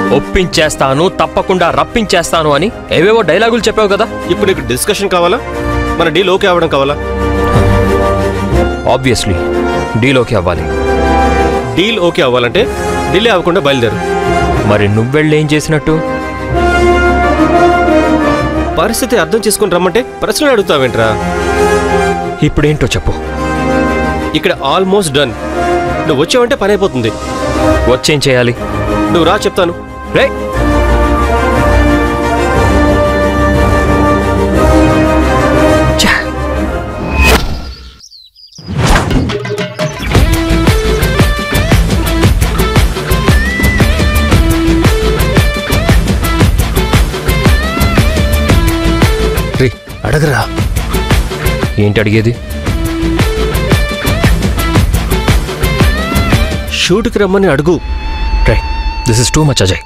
ఒప్పించేస్తాను తప్పకుండా రప్పించేస్తాను అని ఏవేవో డైలాగులు చెప్పావు కదా ఇప్పుడు నీకు డిస్కషన్ కావాలా మన డీల్ ఓకే అవ్వడం కావాలా ఆబ్వియస్లీ డీలోకి అవ్వాలి డీల్ ఓకే అవ్వాలంటే డిలే అవ్వకుండా బయలుదేరు మరి నువ్వెళ్ళి ఏం చేసినట్టు పరిస్థితి అర్థం చేసుకుని రమ్మంటే ప్రశ్నలు అడుగుతావేంట్రా ఇప్పుడేంటో చెప్పు ఇక్కడ ఆల్మోస్ట్ డన్ నువ్వు వచ్చావంటే పని అయిపోతుంది వచ్చేం చేయాలి నువ్వు రా చెప్తాను రే ఛా! రే అడగరా ఏంటి అడిగేది షూట్కి రమ్మని అడుగు రే this is too much Ajay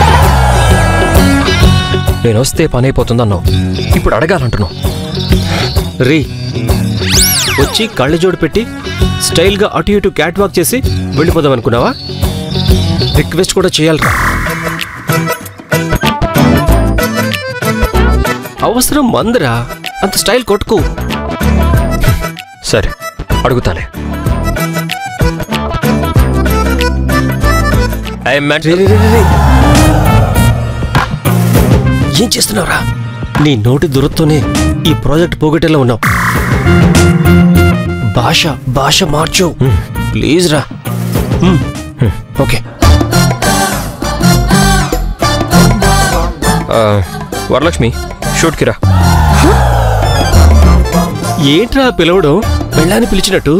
నేను వస్తే పని అయిపోతుందన్నావు ఇప్పుడు అడగాలంటున్నావు రే వచ్చి కళ్ళజోడు పెట్టి స్టైల్గా అటు ఇటు క్యాట్ వాక్ చేసి వెళ్ళిపోదాం అనుకున్నావా రిక్వెస్ట్ కూడా చేయాలరా అవసరం మందరా అంత స్టైల్ కొట్టుకు సరే అడుగుతాలే ఐ మెట్ రే, రే, రే, రే, రే. ఏం చేస్తున్నావురా నీ నోటి దురతోనే ఈ ప్రాజెక్ట్ పోగొట్టేలా ఉన్నావు భాష భాష మార్చు ప్లీజ్ రా హ్మ్. ఓకే వరలక్ష్మి షూట్కి రా ఏంట్రా పిలవడం వెళ్ళాని పిలిచినట్టు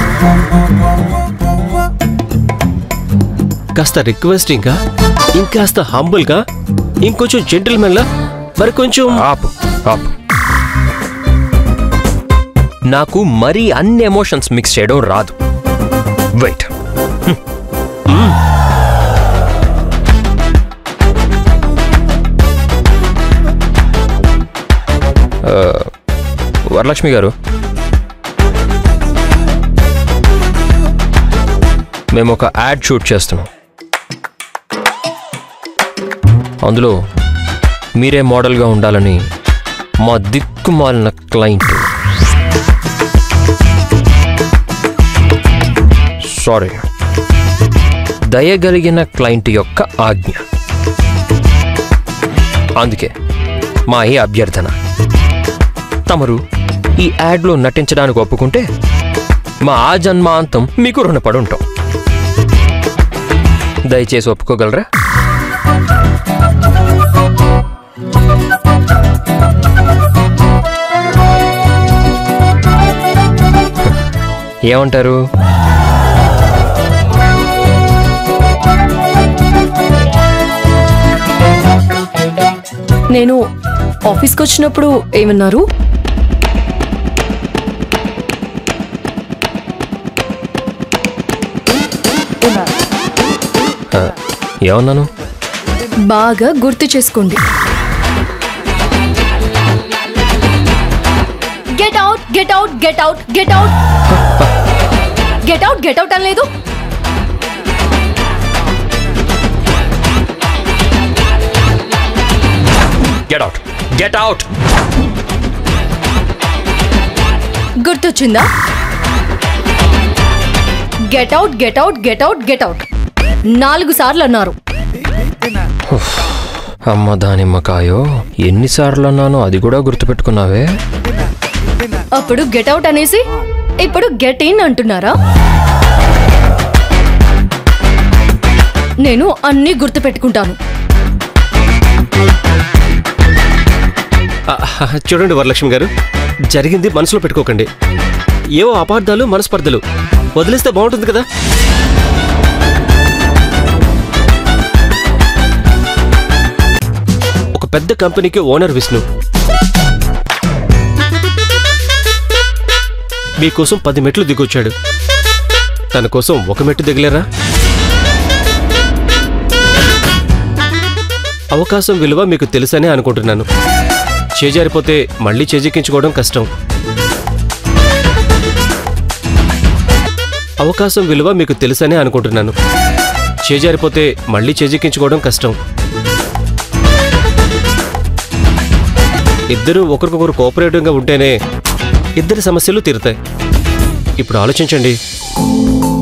కాస్త రిక్వెస్టింగ్గా ఇంకాస్త హంబుల్గా ఇంకొంచెం జెంటిల్మెన్లా మరి కొంచెం ఆపు ఆపు నాకు మరీ అన్ని ఎమోషన్స్ మిక్స్ చేయడం రాదు వెయిట్ వరలక్ష్మి గారు మేము ఒక యాడ్ షూట్ చేస్తున్నాం అందులో మీరే మోడల్గా ఉండాలని మా దిక్కుమాలిన క్లయింట్ సారీ దయగలిగిన క్లయింట్ యొక్క ఆజ్ఞ అందుకే మా ఈ అభ్యర్థన తమరు ఈ యాడ్లో నటించడానికి ఒప్పుకుంటే మా ఆ జన్మాంతం మీకు రుణపడి ఉంటాం దయచేసి ఒప్పుకోగలరా ఏమంటారు నేను ఆఫీస్కి వచ్చినప్పుడు ఏమన్నారు ఏమన్నాను బాగా గుర్తు చేసుకోండి get out get out get out get out get out get out అనలేదు గెట్ అవుట్ గెట్ అవుట్ గుర్తొచ్చిందా get out get out get out get out నాలుగు సార్లు అన్నారు అమ్మ దానిమ్మకాయో ఎన్నిసార్లు అన్నానో అది కూడా గుర్తుపెట్టుకున్నావే అప్పుడు గెట్ అవుట్ అనేసి ఇప్పుడు గెట్ ఇన్ అంటున్నారా నేను అన్నీ గుర్తు పెట్టుకుంటాను ఆ, చూడండి వరలక్ష్మి గారు జరిగింది మనసులో పెట్టుకోకండి ఏవో అపార్థాలు మనస్పర్ధలు వదిలేస్తే బాగుంటుంది కదా ఒక పెద్ద కంపెనీకి ఓనర్ విష్ణు మీకోసం పది మెట్లు దిగొచ్చాడు తన కోసం ఒక మెట్టు దిగలేరా అవకాశం విలువ మీకు తెలుసనే అనుకుంటున్నాను చేజారిపోతే మళ్ళీ చేజెక్కించుకోవడం కష్టం అవకాశం విలువ మీకు తెలుసనే అనుకుంటున్నాను చేజారిపోతే మళ్ళీ చేజెక్కించుకోవడం కష్టం ఇద్దరూ ఒకరికొకరు కోఆపరేటివ్గా ఉంటేనే ఇద్దరి సమస్యలు తీరుతాయి ఇప్పుడు ఆలోచించండి